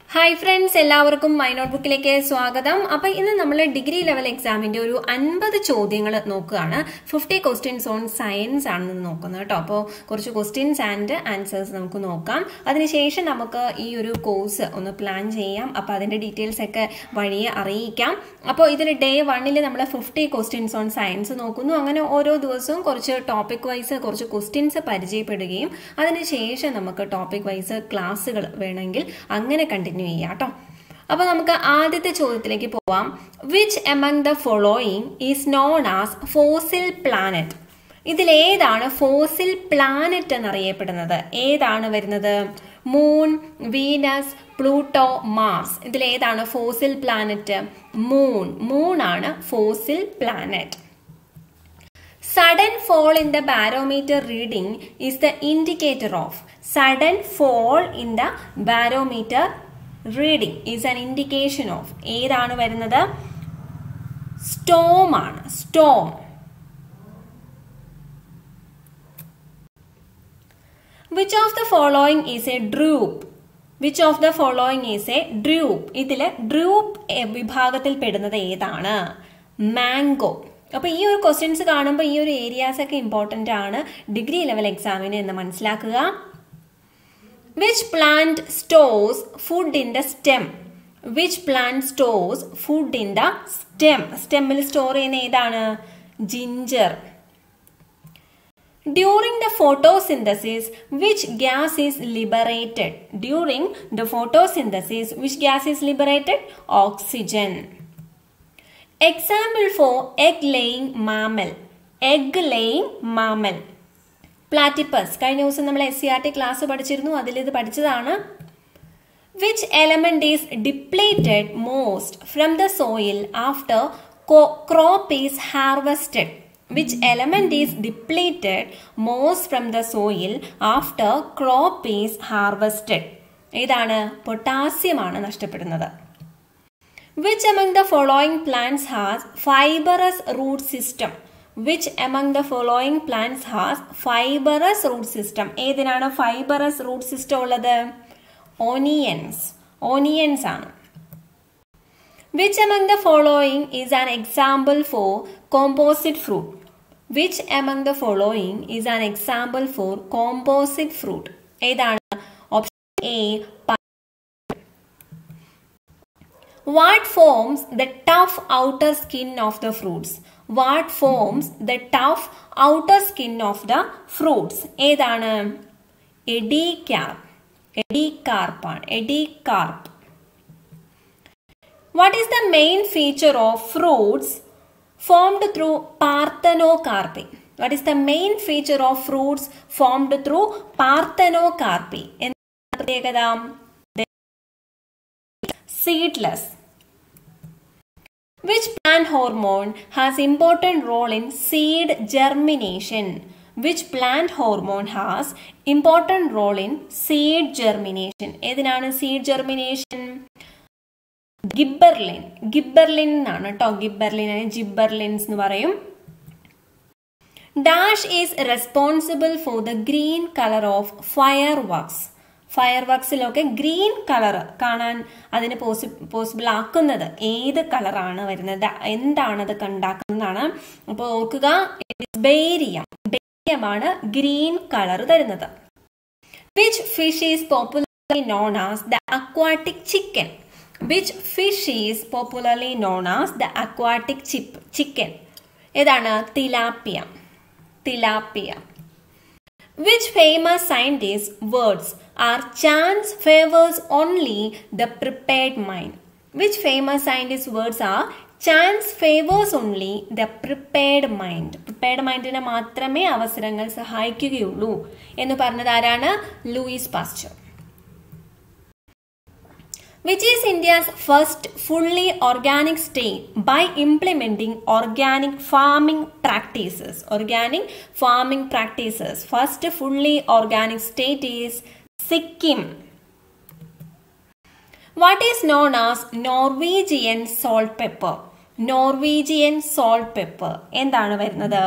Hi friends എല്ലാവർക്കും my note ബുക്കിലേക്ക് സ്വാഗതം അപ്പൊ ഇന്ന് നമ്മൾ ഡിഗ്രി ലെവൽ എക്സാമിന്റെ ഒരു അൻപത് ചോദ്യങ്ങൾ നോക്കുകയാണ് ഫിഫ്റ്റി ക്വസ്റ്റ്യൻസ് ഓൺ സയൻസ് ആണ് നോക്കുന്നത് കേട്ടോ അപ്പോൾ കുറച്ച് ക്വസ്റ്റ്യൻസ് ആൻഡ് ആൻസേഴ്സ് നമുക്ക് നോക്കാം അതിനുശേഷം നമുക്ക് ഈ ഒരു കോഴ്സ് ഒന്ന് പ്ലാൻ ചെയ്യാം അപ്പോൾ അതിന്റെ ഡീറ്റെയിൽസ് ഒക്കെ വഴിയെ അറിയിക്കാം അപ്പോൾ ഇതിൽ ഡേ വണ്ണിൽ നമ്മൾ ഫിഫ്റ്റി ക്വസ്റ്റ്യൻസ് ഓൺ സയൻസ് നോക്കുന്നു അങ്ങനെ ഓരോ ദിവസവും കുറച്ച് ടോപ്പിക് വൈസ് കുറച്ച് ക്വസ്റ്റ്യൻസ് പരിചയപ്പെടുകയും അതിനുശേഷം നമുക്ക് ടോപ്പിക് വൈസ് ക്ലാസ്സുകൾ വേണമെങ്കിൽ അങ്ങനെ കണ്ടിന്യൂ ചെയ്യാം കേട്ടോ അപ്പൊ നമുക്ക് ആദ്യത്തെ ചോദ്യത്തിലേക്ക് പോവാം which among the following is known as fossil planet ഇതിൽ ഏതാണ് ഫോസിൽ പ്ലാനറ്റ് എന്നറിയപ്പെടുന്നത് ഏതാണ് വരുന്നത് മൂൺ വീനസ് പ്ലൂട്ടോ മാർസ് ഇതിൽ ഏതാണ് ഫോസിൽ പ്ലാനറ്റ് മൂൺ മൂൺ ആണ് fossil planet sudden fall in the barometer reading is the indicator of sudden fall in the barometer reading is an indication of ഏതാണ് വരുന്നത് storm ആണ് storm which of the following is a drupe which of the following is a drupe ഇതിൽ drupe വിഭാഗത്തിൽ പെടുന്നത് ഏതാണ് mango അപ്പോൾ ഈ ഒരു ക്വസ്റ്റ്യൻസ് കാണുമ്പോൾ ഈ ഒരു ഏരിയാസ് ഒക്കെ ഇമ്പോർട്ടൻ്റ് ആണ് ഡിഗ്രി ലെവൽ എക്സാമിന് എന്ന് മനസ്സിലാക്കുക which plant stores food in the stem which plant stores food in the stem സ്റ്റെമ്മിൽ സ്റ്റോർ ചെയ്യുന്ന ഏതാണ് ginger during the photosynthesis which gas is liberated during the photosynthesis which gas is liberated oxygen example for egg laying mammal egg laying mammal platypus കഴിഞ്ഞ ദിവസം നമ്മൾ S C R T class പഠിച്ചിരുന്നു അതിൽ ഇത് പഠിച്ചതാണ് which element is depleted most from the soil after crop is harvested which element is depleted most from the soil after crop is harvested ഏതാണ് പൊട്ടാസ്യമാണ് നഷ്ടപ്പെടുന്നത് Which among the following plants has fibrous root system? Which among the following plants has fibrous root system? ഏതിനാണ് fibrous root system ഉള്ളത് onions onions ആണ് which among the following is an example for composite fruit which among the following is an example for composite fruit ഏതാണ് option A What forms the tough outer skin of the fruits? What forms the tough outer skin of the fruits? ഏതാണ് epicarp എഡി കാർപ്പാണ് epicarp What is the main feature of fruits formed through parthenocarpy? What is the main feature of fruits formed through parthenocarpy? എന്താണ് പ്രത്യേകത seedless. Which plant hormone has important role in seed germination? Which plant hormone has important role in seed germination? ഏതിനാണ് seed germination? Gibberellin gibberellin എന്നാണ് കേട്ടോ gibberellin gibberellins എന്ന് പറയും dash is responsible for the green colour of fireworks ഫയർ വർക്സിലൊക്കെ green colour കാണാൻ അതിന് പോസി possible ആക്കുന്നത് ഏത് കളറാണ് വരുന്നത് എന്താണ് അത് ഉണ്ടാക്കുന്നതാണ് അപ്പോൾ ഓർക്കുക ബേരിയം ബേരിയമാണ് ഗ്രീൻ കളർ തരുന്നത് which fish is popularly known as the aquatic chicken which fish is popularly known as the aquatic chip chicken ഏതാണ് tilapia tilapia Which famous scientist words are chance favors only the prepared mind? Which famous scientist words are chance favors only the prepared mind? Prepared മൈൻഡിനെ മാത്രമേ അവസരങ്ങൾ സഹായിക്കുകയുള്ളൂ എന്ന് പറഞ്ഞത് ആരാണ് Louis Pasteur which is India's first fully organic state by implementing organic farming practices. Organic farming practices. First fully organic state is Sikkim. What is known as Norwegian salt pepper? Norwegian salt pepper. എന്താണ് വരുന്നത്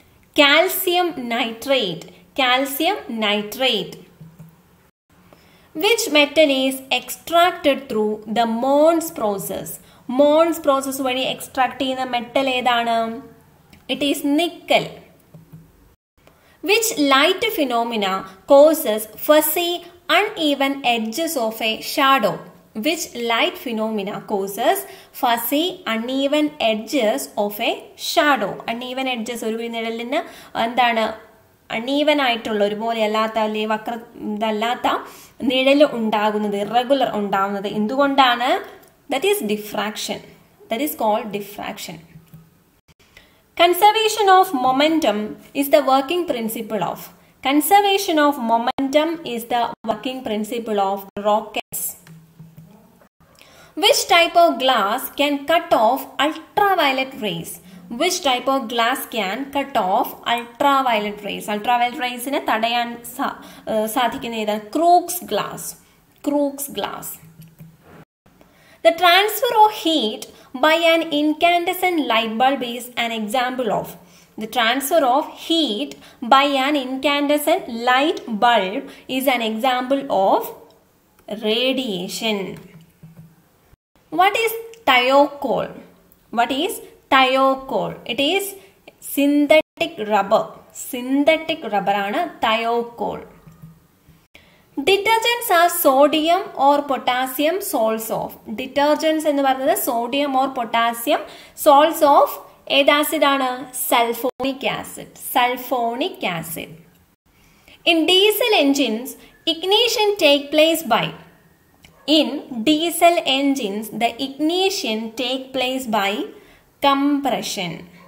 calcium nitrate calcium nitrate which metal is extracted through the Mond's process Mond's process വഴി extract ചെയ്യുന്ന metal ഏതാണ് it is nickel which light phenomena causes fuzzy uneven edges of a shadow which light phenomena causes fuzzy uneven edges of a shadow uneven edges ഒരു നിഴലിന് എന്താണ് അണീവൻ ആയിട്ടുള്ള ഒരുപോലെ അല്ലാത്ത അല്ലെങ്കിൽ വക്ര ഇതല്ലാത്ത നിഴൽ ഉണ്ടാകുന്നത് ഇറഗുലർ ഉണ്ടാകുന്നത് എന്തുകൊണ്ടാണ് that is diffraction that is called diffraction conservation of momentum is the working principle of Conservation of momentum is the working principle of rockets. Which type of glass can cut off ultraviolet rays? Which type of glass can cut off ultraviolet rays? Ultraviolet rays നെ തടയാൻ സാധിക്കുന്ന ഏതാണ് Crookes glass Crookes glass The transfer of heat by an incandescent light bulb is an example of the transfer of heat by an incandescent light bulb is an example of radiation. What is thiocol? What is thiocol? It is synthetic rubber. Synthetic rubber ആണ് thiocol. Detergents are sodium or potassium salts of detergents എന്ന് പറയുന്നത് sodium or potassium salts of ഏത് acid ആണ് sulphonic acid sulphonic acid in diesel engines ignition take place by in diesel engines the ignition take place by compression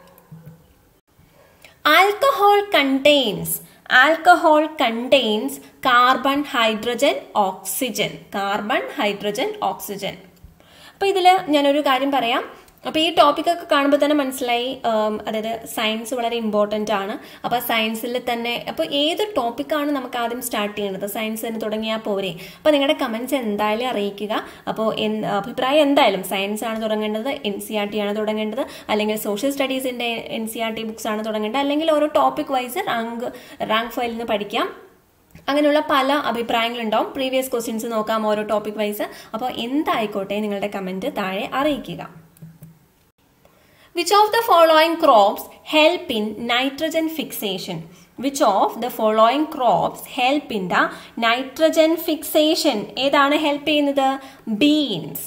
alcohol contains alcohol contains carbon hydrogen oxygen carbon hydrogen oxygen അപ്പോൾ ഇതിൽ ഞാനൊരു കാര്യം പറയാം അപ്പോൾ ഈ ടോപ്പിക്കൊക്കെ കാണുമ്പോൾ തന്നെ മനസ്സിലായി അതായത് സയൻസ് വളരെ ഇമ്പോർട്ടൻ്റ് ആണ് അപ്പോൾ സയൻസിൽ തന്നെ അപ്പോൾ ഏത് ടോപ്പിക്കാണ് നമുക്ക് ആദ്യം സ്റ്റാർട്ട് ചെയ്യേണ്ടത് സയൻസ് തന്നെ തുടങ്ങിയാൽ പോരെ അപ്പോൾ നിങ്ങളുടെ കമൻസ് എന്തായാലും അറിയിക്കുക അപ്പോൾ അഭിപ്രായം എന്തായാലും സയൻസ് ആണ് തുടങ്ങേണ്ടത് എൻ സി ആർ ടി ആണ് തുടങ്ങേണ്ടത് അല്ലെങ്കിൽ സോഷ്യൽ സ്റ്റഡീസിൻ്റെ N C R T books ആണ് തുടങ്ങേണ്ടത് അല്ലെങ്കിൽ ഓരോ ടോപ്പിക് വൈസ് റാങ്ക് റാങ്ക് ഫയലിൽ നിന്ന് പഠിക്കാം അങ്ങനെയുള്ള പല അഭിപ്രായങ്ങളുണ്ടാവും പ്രീവിയസ് ക്വസ്റ്റ്യൻസ് നോക്കാം ഓരോ ടോപ്പിക് വൈസ് അപ്പോൾ എന്തായിക്കോട്ടെ നിങ്ങളുടെ കമൻറ്റ് താഴെ അറിയിക്കുക Which of the following crops help in nitrogen fixation? Which of the following crops help in the nitrogen fixation? ഏതാണ് ഹെൽപ്പ് ചെയ്യുന്നത് beans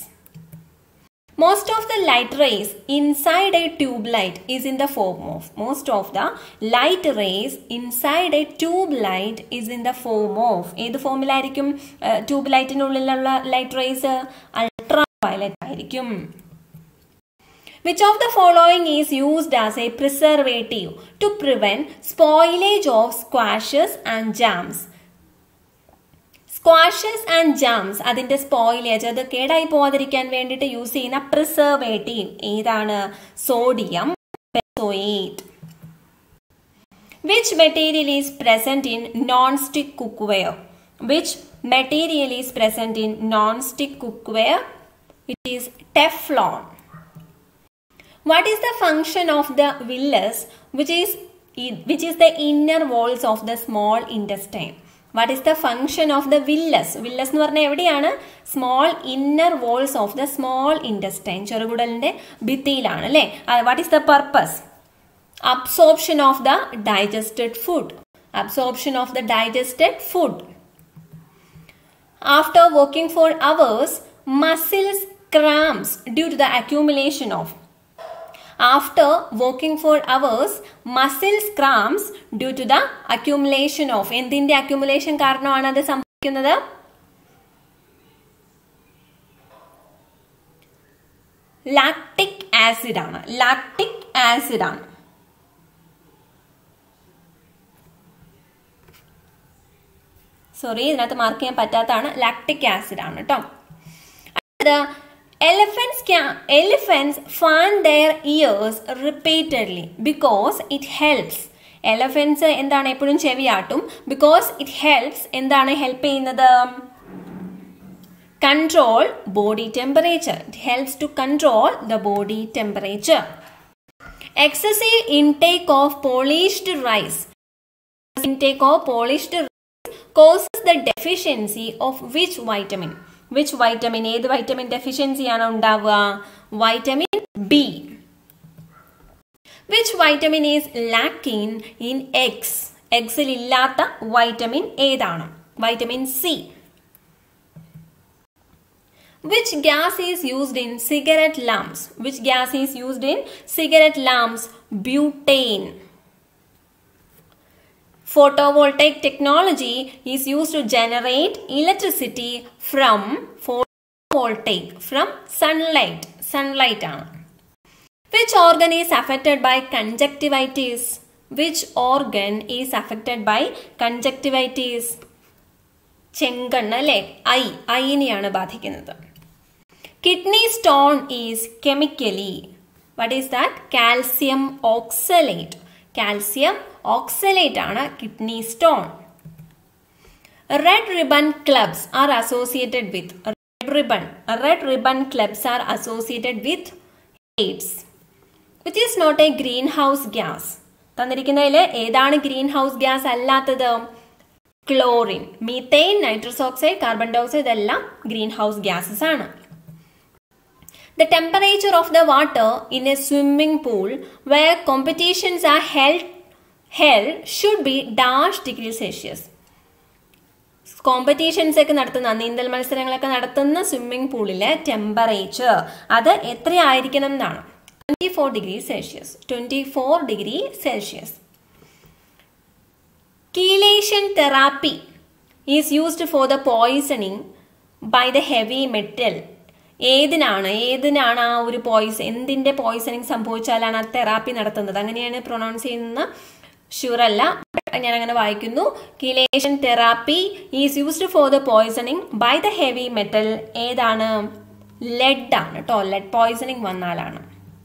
Most of the light rays inside a tube light is in the form of. Most of the light rays inside a tube light is in the form of. ഏത് ഫോമിലായിരിക്കും tube ലൈറ്റിനുള്ളിലുള്ള light rays ultraviolet ആയിരിക്കും Which of the following is used as a preservative to prevent spoilage of squashes and jams? Squashes and jams അതിന്റെ spoilage അത് കേടായി പോവാതിരിക്കാൻ വേണ്ടിയിട്ട് use ചെയ്യുന്ന പ്രിസർവേറ്റീവ് ഏതാണ് sodium benzoate which material is present in non stick cookware which material is present in non stick cookware it is Teflon what is the function of the villus which is which is the inner walls of the small intestine what is the function of the villus villus എന്ന് പറഞ്ഞാൽ എവിടെയാണ് small inner walls of the small intestine ചെറുകുടലിന്റെ ഭിത്തിയിലാണ് അല്ലേ what is the purpose absorption of the digested food absorption of the digested food after working for hours muscles cramps due to the accumulation of after working for hours muscles cramps due to the accumulation of എന്തിന്റെ accumulation കാരണമാണ് അത് സംഭവിക്കുന്നത് lactic acid ആണ് lactic acid ആണ് sorry ഇതിനകത്ത് mark ചെയ്യാൻ പറ്റാത്തതാണ് lactic acid ആണ് കേട്ടോ അടുത്തത് Elephants can elephants fan their ears repeatedly because it helps. Elephants എന്താണ് എപ്പോഴും ചെവിയാട്ടും ബിക്കോസ് ഇറ്റ് ഹെൽപ്സ് എന്താണ് ഹെൽപ്പ് ചെയ്യുന്നത് control body temperature it helps to control the body temperature excessive intake of polished rice intake of polished causes the deficiency of which vitamin which vitamin ഏത് vitamin ഡെഫിഷ്യൻസിയാണ് ഉണ്ടാവുക vitamin B which vitamin is lacking in eggs എഗ്സിൽ ഇല്ലാത്ത vitamin ഏതാണ് vitamin C Which gas is used in cigarette lamps? Which gas is used in cigarette lamps? Butane. Photovoltaic technology is used to generate electricity from photovoltaic, from sunlight. Sunlight ആണ് Which organ is affected by conjunctivitis? Which organ is affected by conjunctivitis? ചെങ്കണ്ണ് അല്ലേ eye ഐനെയാണ് ബാധിക്കുന്നത് kidney stone is chemically what is that calcium oxalate calcium oxalate ആണ് kidney stone red ribbon clubs are associated with red ribbon red ribbon clubs are associated with AIDS which is not a greenhouse gas തന്നിരിക്കുന്നതിൽ ഏതാണ് greenhouse gas അല്ലാത്തത് chlorine methane nitrous oxide carbon dioxide ഇതെല്ലാം greenhouse gases ആണ് the temperature of the water in a swimming pool where competitions are held held should be dash degree Celsius competitions ഒക്കെ നടത്തുന്ന നീന്തൽ മത്സരങ്ങളൊക്കെ നടത്തുന്ന swimming പൂളിലെ temperature അത് എത്രയായിരിക്കണം എന്നാണ് twenty four degree Celsius twenty four degree Celsius Chelation therapy is used for the poisoning by the heavy metal. ഏതിനാണ് ഏതിനാണ് ആ ഒരു പോയിസ് എന്തിന്റെ പോയിസണിങ് സംഭവിച്ചാലാണ് ആ തെറാപ്പി നടത്തുന്നത് അങ്ങനെയാണ് പ്രൊണൗൺസ് ചെയ്യുന്നത് ഷുവർ അല്ല ഞാൻ അങ്ങനെ വായിക്കുന്നു chelation therapy is used for the poisoning by the heavy metal ഏതാണ് ലെഡ് ആണ് കേട്ടോ ലെഡ് പോയിസണിങ് വന്നാലാണ്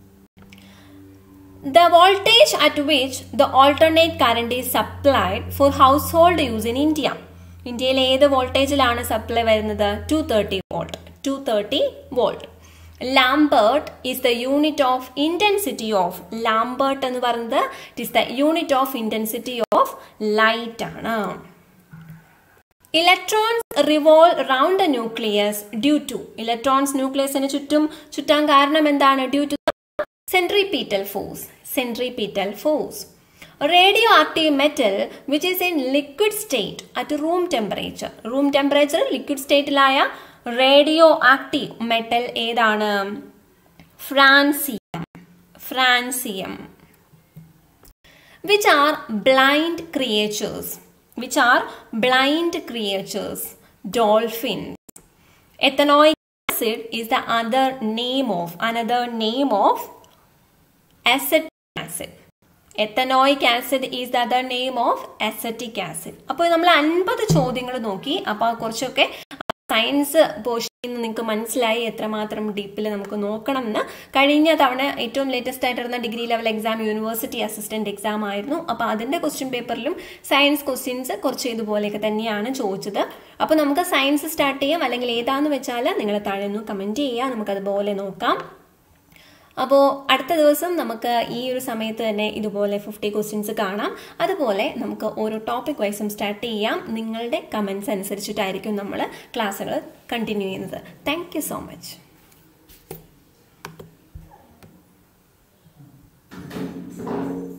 The voltage at which the alternate current is supplied for household use in India. ഇന്ത്യയിൽ ഏത് വോൾട്ടേജിലാണ് സപ്ലൈ വരുന്നത് two thirty volt two thirty volt lambert is the unit of intensity of lambert എന്ന് പറയുന്നത് it is the unit of intensity of light ആണ് electrons revolve round the nucleus due to electrons ന്യൂക്ലിയസിന് ചുറ്റും ചുറ്റാൻ കാരണം എന്താണ് due to centripetal force centripetal force radioactive metal which is in liquid state at room temperature room temperature liquid സ്റ്റേറ്റിലായ radioactive metal ഏതാണ് francium francium which are blind creatures which are blind creatures dolphins ethanoic acid is the other name of another name of acetic acid ethanoic acid is the other name of acetic acid അപ്പോൾ നമ്മൾ അൻപത് ചോദ്യങ്ങൾ നോക്കി അപ്പോൾ കുറച്ചൊക്കെ science പോർഷനിൽ നിന്ന് നിങ്ങൾക്ക് മനസ്സിലായി എത്രമാത്രം ഡീപ്പിൽ നമുക്ക് നോക്കണം എന്ന് കഴിഞ്ഞ തവണ ഏറ്റവും ലേറ്റസ്റ്റ് ആയിട്ടിരുന്ന degree level exam university assistant exam ആയിരുന്നു അപ്പോൾ അതിന്റെ ക്വസ്റ്റ്യൻ പേപ്പറിലും സയൻസ് ക്വസ്റ്റ്യൻസ് കുറച്ച് ഇതുപോലെയൊക്കെ തന്നെയാണ് ചോദിച്ചത് അപ്പോൾ നമുക്ക് സയൻസ് സ്റ്റാർട്ട് ചെയ്യാം അല്ലെങ്കിൽ ഏതാന്ന് വെച്ചാൽ നിങ്ങൾ താഴെ ഒന്ന് കമന്റ് ചെയ്യുക നമുക്കതുപോലെ നോക്കാം അപ്പോൾ അടുത്ത ദിവസം നമുക്ക് ഈ ഒരു സമയത്ത് തന്നെ ഇതുപോലെ ഫിഫ്റ്റി ക്വസ്റ്റ്യൻസ് കാണാം അതുപോലെ നമുക്ക് ഓരോ ടോപ്പിക് വൈസും സ്റ്റാർട്ട് ചെയ്യാം നിങ്ങളുടെ കമൻസ് അനുസരിച്ചിട്ടായിരിക്കും നമ്മൾ ക്ലാസ്സുകൾ കണ്ടിന്യൂ ചെയ്യുന്നത് താങ്ക് യു സോ മച്ച്